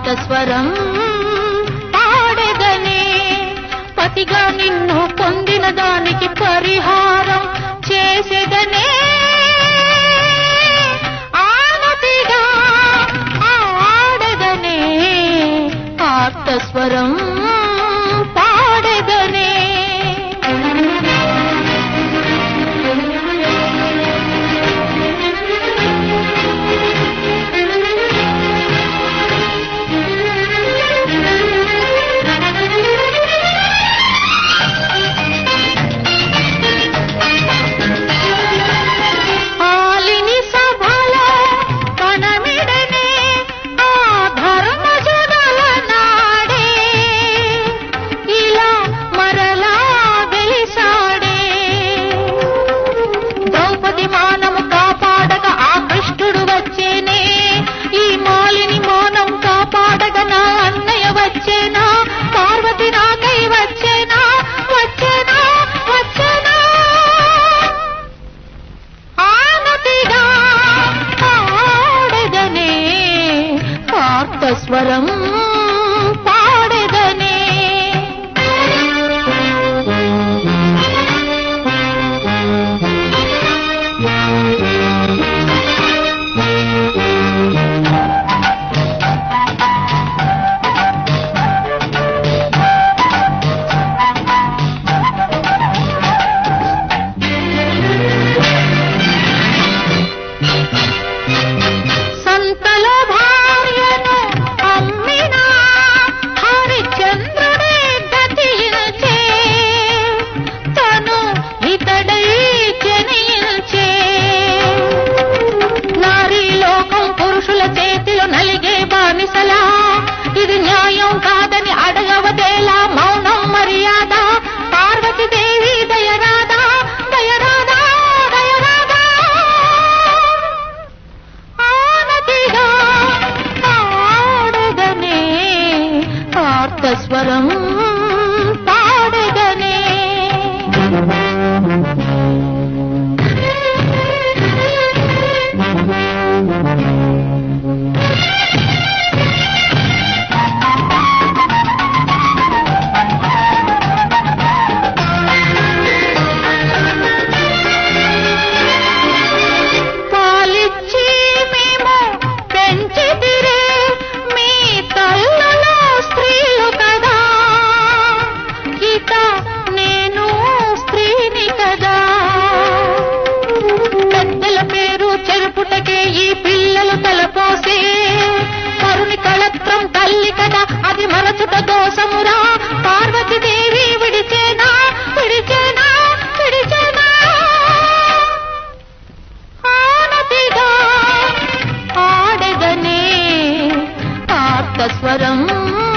పార్థస్వరం పాడెదనే పతిగా నిన్ను పొందిన దానికి పరిహారం చేసేదనే ఆనతిగా ఆడదనే పార్థస్వరం పాడెదనే ఆలిని సభలో కనమిడనే ఆ ధర్మజనుల నాడే ఇలా మరలా వెలిసాడే ద్రౌపది మానము కాపాడక ఆ కృష్ణుడు వచ్చేనే ఈ మాలిని మానం కాపాడక నా అన్నయ్య వచ్చేనా పార్వతి నాకై వచ్చేనా వచ్చేనా వచ్చేనా ఆనతిగా పాడెదనే పార్థస్వరం పాడెదనే సంతలో భార్యను అమ్మినా హరిచంద్రుడే గతించే తను ఇతడై జనించే నారీ లోకం పురుషుల చేతిలో నలిగే బానిసలా ఇది న్యాయం కాదని అడగవదేలా మౌనం మర్యాద పార్వతీదేవి దయరాదా దయరాదా దయరాదా ఆనతిగా పాడగనే పార్థస్వరం పాడగనే పాలిచ్చి మేము పెంచితిరే మీ తల్లులో స్త్రీలు కదా ఇక నేను స్త్రీని కదా పెద్దల పేరు చెరుపుటకే ఈ పిల్లలు తలపోసే కరుని కళత్రం తల్లి కదా అది మరచుట దోషమురా పార్వతీదేవి విడిచేనా విడిచేనా విడిచేనా ఆనతిగా ఆడెదనే పార్థస్వరం